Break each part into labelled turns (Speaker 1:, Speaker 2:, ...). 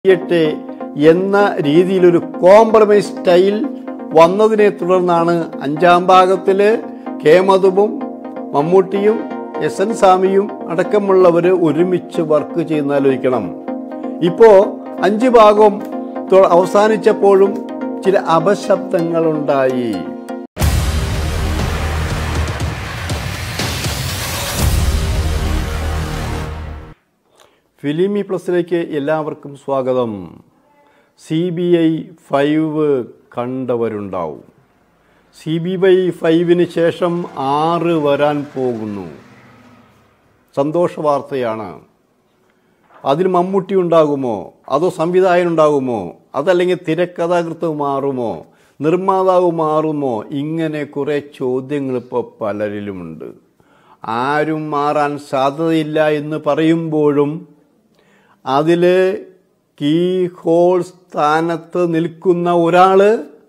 Speaker 1: ചെയ്യട്ടെ എന്ന രീതിയിലൊരു കോംപ്രമൈസ് സ്റ്റൈൽ വന്നതിനെ തുടർന്നാണ് അഞ്ചാം ഭാഗത്തില് കേമതുവും മമ്മൂട്ടിയും എസ് എൻ സ്വാമിയും അടക്കമുള്ളവര് ഒരുമിച്ച് വർക്ക് ചെയ്യുന്നാലോചിക്കണം ഇപ്പോ അഞ്ച് ഭാഗം തൊ- അവസാനിച്ചപ്പോഴും ചില അപശബ്ദങ്ങളുണ്ടായി ഫിലിമി പ്ലസിലേക്ക് എല്ലാവർക്കും സ്വാഗതം സി ബി ഐ ഫൈവ് കണ്ടവരുണ്ടാവും സി ബി ഐ ഫൈവിന് ശേഷം ആറ് വരാൻ പോകുന്നു സന്തോഷ വാർത്തയാണ് അതിൽ മമ്മൂട്ടി ഉണ്ടാകുമോ അതോ സംവിധായകൻ ഉണ്ടാകുമോ അതല്ലെങ്കിൽ തിരക്കഥാകൃത്ത് മാറുമോ നിർമ്മാതാവ് മാറുമോ ഇങ്ങനെ കുറേ ചോദ്യങ്ങൾ ഇപ്പോൾ പലരിലുമുണ്ട് ആരും മാറാൻ സാധ്യതയില്ല എന്ന് പറയുമ്പോഴും അതിൽ കീ ഹോൾ സ്ഥാനത്ത് നിൽക്കുന്ന ഒരാൾ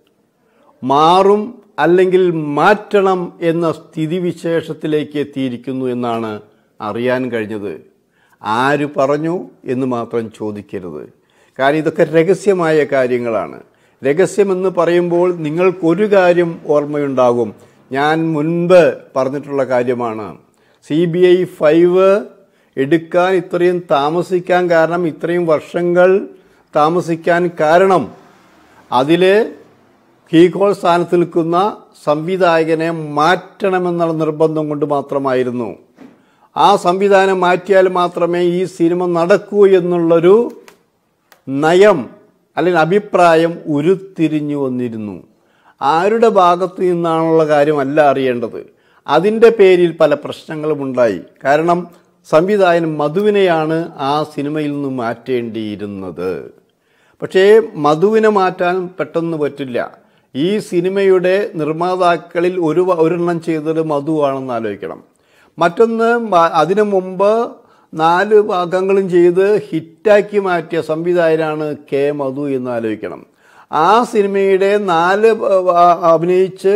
Speaker 1: മാറും അല്ലെങ്കിൽ മാറ്റണം എന്ന സ്ഥിതിവിശേഷത്തിലേക്ക് എത്തിയിരിക്കുന്നു എന്നാണ് അറിയാൻ കഴിഞ്ഞത് ആര് പറഞ്ഞു എന്ന് മാത്രം ചോദിക്കരുത് കാരണം ഇതൊക്കെ രഹസ്യമായ കാര്യങ്ങളാണ് രഹസ്യമെന്ന് പറയുമ്പോൾ നിങ്ങൾക്കൊരു കാര്യം ഓർമ്മയുണ്ടാകും ഞാൻ മുൻപ് പറഞ്ഞിട്ടുള്ള കാര്യമാണ് സി ബി ഐ ഫൈവ് എടുക്കാൻ ഇത്രയും താമസിക്കാൻ കാരണം ഇത്രയും വർഷങ്ങൾ താമസിക്കാൻ കാരണം അതിൽ കീകോൾ സ്ഥാനത്ത് നിൽക്കുന്ന സംവിധായകനെ മാറ്റണമെന്നുള്ള നിർബന്ധം കൊണ്ട് മാത്രമായിരുന്നു ആ സംവിധാനം മാറ്റിയാൽ മാത്രമേ ഈ സിനിമ നടക്കൂ എന്നുള്ളൊരു നയം അല്ലെങ്കിൽ അഭിപ്രായം ഉരുത്തിരിഞ്ഞു വന്നിരുന്നു ആരുടെ ഭാഗത്തു നിന്നാണുള്ള കാര്യമല്ല അറിയേണ്ടത് അതിൻ്റെ പേരിൽ പല പ്രശ്നങ്ങളും ഉണ്ടായി കാരണം സംവിധായകൻ മധുവിനെയാണ് ആ സിനിമയിൽ നിന്ന് മാറ്റേണ്ടിയിരുന്നത് പക്ഷേ മധുവിനെ മാറ്റാൻ പെട്ടെന്ന് പറ്റില്ല ഈ സിനിമയുടെ നിർമ്മാതാക്കളിൽ ഒരു ഒരെണ്ണം ചെയ്തത് മധുവാണെന്ന് ആലോചിക്കണം മറ്റൊന്ന് മ- അതിനു മുമ്പ് നാല് ഭാഗങ്ങളും ചെയ്ത് ഹിറ്റാക്കി മാറ്റിയ സംവിധായകനാണ് കെ മധു എന്ന് ആലോചിക്കണം ആ സിനിമയുടെ നാല് ആ, അഭിനയിച്ച്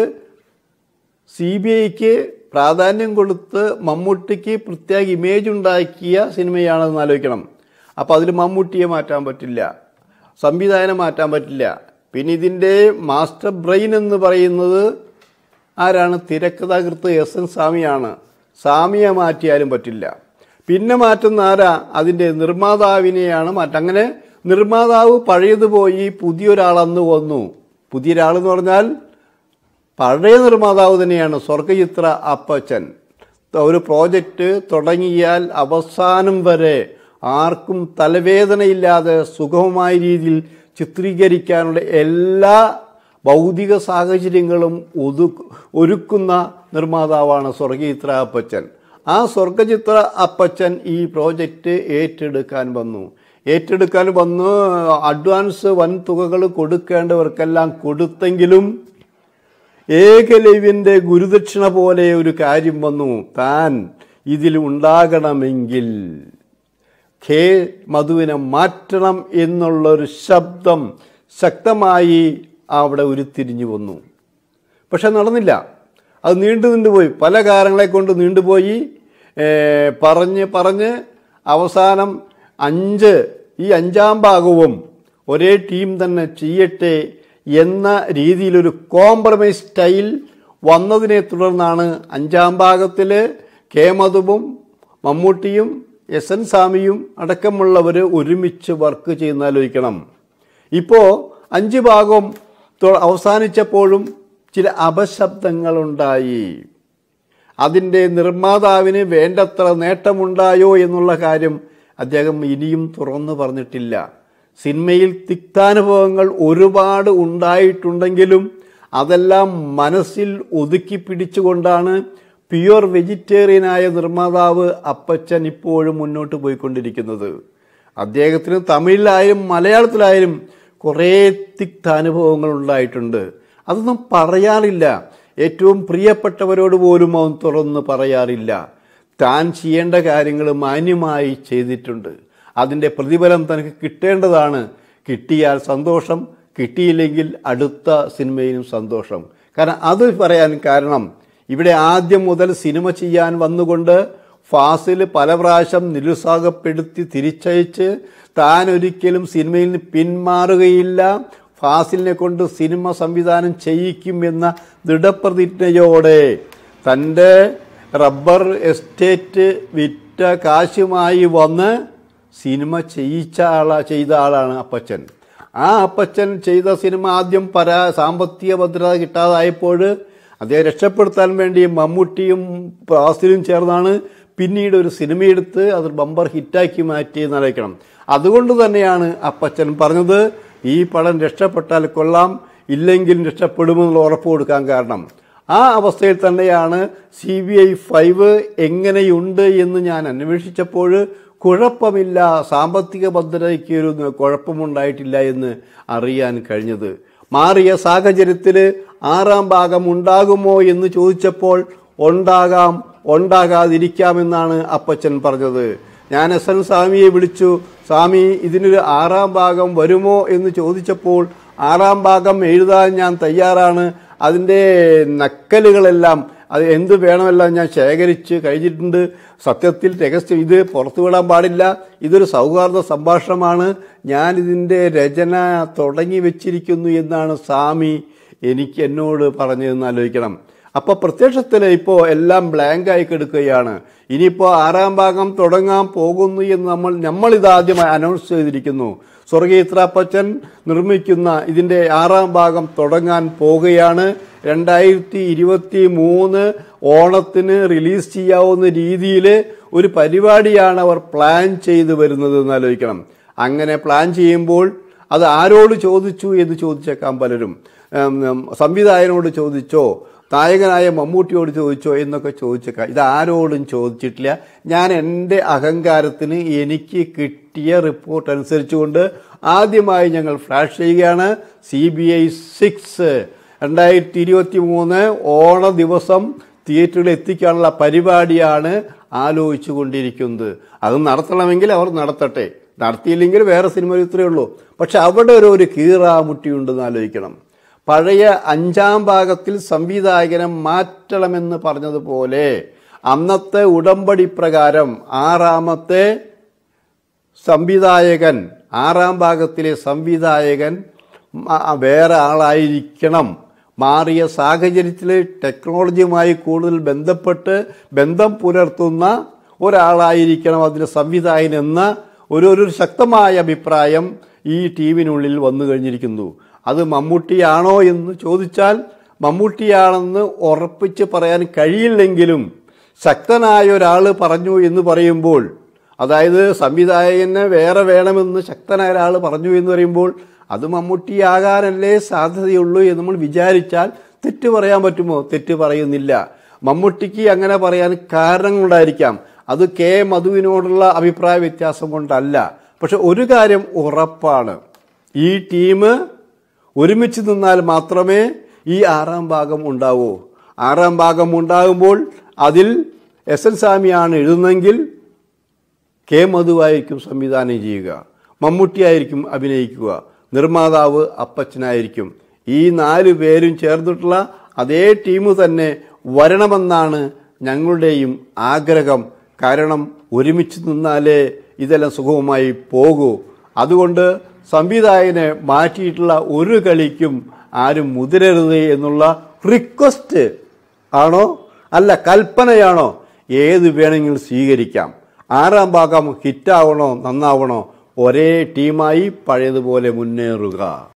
Speaker 1: സി ബി ഐക്ക് പ്രാധാന്യം കൊടുത്ത് മമ്മൂട്ടിക്ക് പ്രത്യേക ഇമേജ് ഉണ്ടാക്കിയ സിനിമയാണെന്ന് ആലോചിക്കണം അപ്പോൾ അതിൽ മമ്മൂട്ടിയെ മാറ്റാൻ പറ്റില്ല സംവിധാനം മാറ്റാൻ പറ്റില്ല പിന്നെ ഇതിൻ്റെ മാസ്റ്റർ ബ്രെയിൻ എന്ന് പറയുന്നത് ആരാണ് തിരക്കഥാകൃത്ത് എസ് എൻ സ്വാമിയാണ് സ്വാമിയെ മാറ്റിയാലും പറ്റില്ല പിന്നെ മാറ്റുന്ന ആരാ അതിൻ്റെ നിർമ്മാതാവിനെയാണ് മാറ്റം അങ്ങനെ നിർമ്മാതാവ് പഴയത് പോയി പുതിയൊരാളന്ന് വന്നു പുതിയൊരാളെന്ന് പറഞ്ഞാൽ പഴയ നിർമ്മാതാവ് തന്നെയാണ് സ്വർഗചിത്ര അപ്പച്ചൻ ഒരു പ്രോജക്റ്റ് തുടങ്ങിയാൽ അവസാനം വരെ ആർക്കും തലവേദനയില്ലാതെ സുഗമമായ രീതിയിൽ ചിത്രീകരിക്കാനുള്ള എല്ലാ ഭൗതിക സാഹചര്യങ്ങളും ഒതു ഒരുക്കുന്ന നിർമ്മാതാവാണ് സ്വർഗചിത്ര അപ്പച്ചൻ ആ സ്വർഗചിത്ര അപ്പച്ചൻ ഈ പ്രോജക്റ്റ് ഏറ്റെടുക്കാൻ വന്നു ഏറ്റെടുക്കാൻ വന്ന് അഡ്വാൻസ് വൻ തുകകൾ കൊടുക്കേണ്ടവർക്കെല്ലാം കൊടുത്തെങ്കിലും ഏകലൈവിന്റെ ഗുരുദക്ഷിണ പോലെ ഒരു കാര്യം വന്നു താൻ ഇതിൽ ഉണ്ടാകണമെങ്കിൽ ഖേ മധുവിനെ മാറ്റണം എന്നുള്ളൊരു ശബ്ദം ശക്തമായി അവിടെ ഉരുത്തിരിഞ്ഞു വന്നു പക്ഷെ നടന്നില്ല അത് നീണ്ടു നീണ്ടുപോയി പല കാരണങ്ങളെ കൊണ്ട് നീണ്ടുപോയി ഏ, പറഞ്ഞ് പറഞ്ഞ് അവസാനം അഞ്ച് ഈ അഞ്ചാം ഭാഗവും ഒരേ ടീം തന്നെ ചെയ്യട്ടെ എന്ന രീതിയിലൊരു കോംപ്രമൈസ് സ്റ്റൈൽ വന്നതിനെ തുടർന്നാണ് അഞ്ചാം ഭാഗത്തിൽ കേമതുവും മമ്മൂട്ടിയും എസ് എൻ സ്വാമിയും അടക്കമുള്ളവർ ഒരുമിച്ച് വർക്ക് ചെയ്യുന്നാലോചിക്കണം ഇപ്പോൾ അഞ്ച് ഭാഗം തൊ- അവസാനിച്ചപ്പോഴും ചില അപശബ്ദങ്ങളുണ്ടായി അതിൻ്റെ നിർമ്മാതാവിന് വേണ്ടത്ര നേട്ടമുണ്ടായോ എന്നുള്ള കാര്യം അദ്ദേഹം ഇനിയും തുറന്നു പറഞ്ഞിട്ടില്ല സിനിമയിൽ തിക്താനുഭവങ്ങൾ ഒരുപാട് ഉണ്ടായിട്ടുണ്ടെങ്കിലും അതെല്ലാം മനസ്സിൽ ഒതുക്കി പിടിച്ചുകൊണ്ടാണ് പ്യുവർ വെജിറ്റേറിയനായ നിർമ്മാതാവ് അപ്പച്ചൻ ഇപ്പോഴും മുന്നോട്ട് പോയിക്കൊണ്ടിരിക്കുന്നത് അദ്ദേഹത്തിന് തമിഴിലായാലും മലയാളത്തിലായാലും കുറേ തിക്താനുഭവങ്ങൾ ഉണ്ടായിട്ടുണ്ട് അതൊന്നും പറയാറില്ല ഏറ്റവും പ്രിയപ്പെട്ടവരോട് പോലും അവൻ തുറന്ന് പറയാറില്ല താൻ ചെയ്യേണ്ട കാര്യങ്ങൾ മാന്യമായി ചെയ്തിട്ടുണ്ട് അതിൻ്റെ പ്രതിഫലം തനിക്ക് കിട്ടേണ്ടതാണ് കിട്ടിയാൽ സന്തോഷം കിട്ടിയില്ലെങ്കിൽ അടുത്ത സിനിമയിലും സന്തോഷം കാരണം അത് പറയാൻ കാരണം ഇവിടെ ആദ്യം മുതൽ സിനിമ ചെയ്യാൻ വന്നുകൊണ്ട് ഫാസിൽ പല പ്രാവശ്യം നിരുത്സാഹപ്പെടുത്തി തിരിച്ചയച്ച് താൻ ഒരിക്കലും സിനിമയിൽ നിന്ന് പിന്മാറുകയില്ല ഫാസിലിനെ കൊണ്ട് സിനിമ സംവിധാനം ചെയ്യിക്കും എന്ന ദൃഢപ്രതിജ്ഞയോടെ തൻ്റെ റബ്ബർ എസ്റ്റേറ്റ് വിറ്റ കാശുമായി വന്ന് സിനിമ ചെയ്യിച്ച ആളാ ചെയ്ത ആളാണ് അപ്പച്ചൻ ആ അപ്പച്ചൻ ചെയ്ത സിനിമ ആദ്യം പരാ സാമ്പത്തിക ഭദ്രത കിട്ടാതായപ്പോൾ അദ്ദേഹം രക്ഷപ്പെടുത്താൻ വേണ്ടി മമ്മൂട്ടിയും ഫാസിലും ചേർന്നാണ് പിന്നീട് ഒരു സിനിമയെടുത്ത് അത് ബമ്പർ ഹിറ്റാക്കി മാറ്റി എന്നറിയിക്കണം അതുകൊണ്ട് തന്നെയാണ് അപ്പച്ചൻ പറഞ്ഞത് ഈ പടം രക്ഷപ്പെട്ടാൽ കൊള്ളാം ഇല്ലെങ്കിൽ രക്ഷപ്പെടുമെന്നുള്ള ഉറപ്പ് കൊടുക്കാൻ കാരണം ആ അവസ്ഥയിൽ തന്നെയാണ് സി ബി ഐ ഫൈവ് എങ്ങനെയുണ്ട് എന്ന് ഞാൻ അന്വേഷിച്ചപ്പോൾ കുഴപ്പമില്ല സാമ്പത്തിക ഭദ്രതയ്ക്ക് ഒരു കുഴപ്പമുണ്ടായിട്ടില്ല എന്ന് അറിയാൻ കഴിഞ്ഞത് മാറിയ സാഹചര്യത്തിൽ ആറാം ഭാഗം ഉണ്ടാകുമോ എന്ന് ചോദിച്ചപ്പോൾ ഉണ്ടാകാം ഉണ്ടാകാതിരിക്കാമെന്നാണ് അപ്പച്ചൻ പറഞ്ഞത് ഞാൻ എസ് എൻ സ്വാമിയെ വിളിച്ചു സ്വാമി ഇതിനൊരു ആറാം ഭാഗം വരുമോ എന്ന് ചോദിച്ചപ്പോൾ ആറാം ഭാഗം എഴുതാൻ ഞാൻ തയ്യാറാണ് അതിൻ്റെ നക്കലുകളെല്ലാം അത് എന്ത് വേണമെല്ലാം ഞാൻ ശേഖരിച്ച് കഴിഞ്ഞിട്ടുണ്ട് സത്യത്തിൽ രഹസ്യം ഇത് പുറത്തുവിടാൻ പാടില്ല ഇതൊരു സൗഹാർദ്ദ സംഭാഷണമാണ് ഞാൻ ഇതിൻ്റെ രചന തുടങ്ങി വെച്ചിരിക്കുന്നു എന്നാണ് സ്വാമി എനിക്ക് എന്നോട് പറഞ്ഞതെന്ന് ആലോചിക്കണം അപ്പോൾ പ്രത്യക്ഷത്തിൽ ഇപ്പോൾ എല്ലാം ബ്ലാങ്ക് ആയി കിടക്കുകയാണ് ഇനിയിപ്പോൾ ആറാം ഭാഗം തുടങ്ങാൻ പോകുന്നു എന്ന് നമ്മൾ നമ്മളിതാദ്യമായി അനൗൺസ് ചെയ്തിരിക്കുന്നു സ്വർഗീയ ഇത്രാപ്പച്ചൻ നിർമ്മിക്കുന്ന ഇതിൻ്റെ ആറാം ഭാഗം തുടങ്ങാൻ പോകുകയാണ് രണ്ടായിരത്തി ഇരുപത്തി മൂന്ന് ഓണത്തിന് റിലീസ് ചെയ്യാവുന്ന രീതിയിൽ ഒരു പരിപാടിയാണ് അവർ പ്ലാൻ ചെയ്തു വരുന്നത് എന്ന് ആലോചിക്കണം അങ്ങനെ പ്ലാൻ ചെയ്യുമ്പോൾ അത് ആരോട് ചോദിച്ചു എന്ന് ചോദിച്ചേക്കാം പലരും ഉം, ഉം, സംവിധായകനോട് ചോദിച്ചോ നായകനായ മമ്മൂട്ടിയോട് ചോദിച്ചോ എന്നൊക്കെ ചോദിച്ചേക്കാം ഇത് ആരോടും ചോദിച്ചിട്ടില്ല ഞാൻ എൻ്റെ അഹങ്കാരത്തിന് എനിക്ക് കിട്ടിയ റിപ്പോർട്ട് അനുസരിച്ചുകൊണ്ട് ആദ്യമായി ഞങ്ങൾ ഫ്ലാഷ് ചെയ്യുകയാണ് സി ബി ഐ സിക്സ് രണ്ടായിരത്തി ഇരുപത്തി മൂന്ന് ഓണ ദിവസം തിയേറ്ററിൽ എത്തിക്കാനുള്ള പരിപാടിയാണ് ആലോചിച്ചു കൊണ്ടിരിക്കുന്നത് അത് നടത്തണമെങ്കിൽ അവർ നടത്തട്ടെ നടത്തിയില്ലെങ്കിൽ വേറെ സിനിമ ഇത്രയേ ഉള്ളൂ പക്ഷെ അവിടെ ഒരു ഒരു കീറാമുട്ടിയുണ്ടെന്ന് ആലോചിക്കണം പഴയ അഞ്ചാം ഭാഗത്തിൽ സംവിധായകനെ മാറ്റണമെന്ന് പറഞ്ഞതുപോലെ അന്നത്തെ ഉടമ്പടി പ്രകാരം ആറാമത്തെ സംവിധായകൻ ആറാം ഭാഗത്തിലെ സംവിധായകൻ മ- വേറെ ആളായിരിക്കണം മാറിയ സാഹചര്യത്തിൽ ടെക്നോളജിയുമായി കൂടുതൽ ബന്ധപ്പെട്ട് ബന്ധം പുലർത്തുന്ന ഒരാളായിരിക്കണം അതിന് സംവിധായകൻ എന്ന ഒരു ഒരു ശക്തമായ അഭിപ്രായം ഈ ടീമിനുള്ളിൽ വന്നു കഴിഞ്ഞിരിക്കുന്നു അത് മമ്മൂട്ടിയാണോ എന്ന് ചോദിച്ചാൽ മമ്മൂട്ടിയാണെന്ന് ഉറപ്പിച്ച് പറയാൻ കഴിയില്ലെങ്കിലും ശക്തനായ ഒരാൾ പറഞ്ഞു എന്ന് പറയുമ്പോൾ അതായത് സംവിധായകന് വേറെ വേണമെന്ന് ശക്തനായ ഒരാൾ പറഞ്ഞു എന്ന് പറയുമ്പോൾ അത് മമ്മൂട്ടിയാകാനല്ലേ സാധ്യതയുള്ളൂ എന്ന് നമ്മൾ വിചാരിച്ചാൽ തെറ്റ് പറയാൻ പറ്റുമോ തെറ്റ് പറയുന്നില്ല മമ്മൂട്ടിക്ക് അങ്ങനെ പറയാൻ കാരണങ്ങളുണ്ടായിരിക്കാം അത് കെ മധുവിനോടുള്ള അഭിപ്രായ വ്യത്യാസം കൊണ്ടല്ല പക്ഷെ ഒരു കാര്യം ഉറപ്പാണ് ഈ ടീം ഒരുമിച്ച് നിന്നാൽ മാത്രമേ ഈ ആറാം ഭാഗം ഉണ്ടാവൂ ആറാം ഭാഗം ഉണ്ടാകുമ്പോൾ അതിൽ എസ് എൻ സ്വാമിയാണ് എഴുതുന്നെങ്കിൽ കെ മധുവായിരിക്കും സംവിധാനം ചെയ്യുക മമ്മൂട്ടിയായിരിക്കും അഭിനയിക്കുക നിർമ്മാതാവ് അപ്പച്ചനായിരിക്കും ഈ നാല് പേരും ചേർന്നിട്ടുള്ള അതേ ടീം തന്നെ വരണമെന്നാണ് ഞങ്ങളുടെയും ആഗ്രഹം കാരണം ഒരുമിച്ച് നിന്നാലേ ഇതെല്ലാം സുഗമമായി പോകൂ അതുകൊണ്ട് സംവിധായകനെ മാറ്റിയിട്ടുള്ള ഒരു കളിക്കും ആരും മുതിരരുത് എന്നുള്ള റിക്വസ്റ്റ് ആണോ അല്ല കൽപ്പനയാണോ ഏത് വേണമെങ്കിലും സ്വീകരിക്കാം ആറാം ഭാഗം ഹിറ്റാവണോ നന്നാവണോ ഒരേ ടീമായി പഴയതുപോലെ മുന്നേറുക